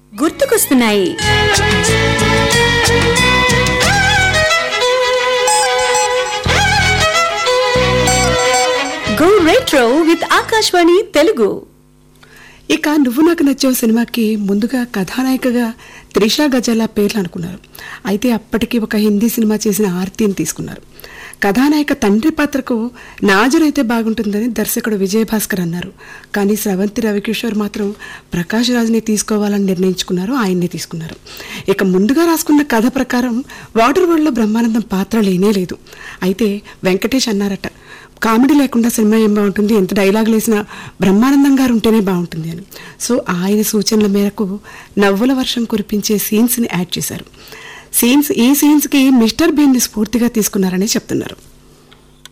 గుర్తుకొస్తున్నాయి go retro with Akashvani Telugu ఇక నువ్వు నాకు నచ్చావు సినిమాకి ముందుగా కథానాయికగా త్రిషా గజాల పేర్లు అనుకున్నారు అయితే అప్పటికి ఒక హిందీ సినిమా చేసిన ఆర్తిని తీసుకున్నారు కథానాయిక తండ్రి పాత్రకు నాజర్ అయితే బాగుంటుందని దర్శకుడు విజయభాస్కర్ అన్నారు కానీ స్రవంతి రవికిషోర్ మాత్రం ప్రకాష్ రాజ్ని తీసుకోవాలని నిర్ణయించుకున్నారు ఆయన్ని తీసుకున్నారు ఇక ముందుగా రాసుకున్న కథ ప్రకారం వాటర్ వరల్డ్లో బ్రహ్మానందం పాత్ర లేనే లేదు అయితే వెంకటేష్ అన్నారట కామెడీ లేకుండా సినిమా ఏం బాగుంటుంది ఎంత డైలాగులు వేసినా బ్రహ్మానందం గారు ఉంటేనే బాగుంటుంది అని సో ఆయన సూచనల మేరకు నవ్వుల వర్షం కురిపించే సీన్స్ని యాడ్ చేశారు సీన్స్ ఈ సీన్స్కి మిస్టర్ బీన్ని స్ఫూర్తిగా తీసుకున్నారని చెప్తున్నారు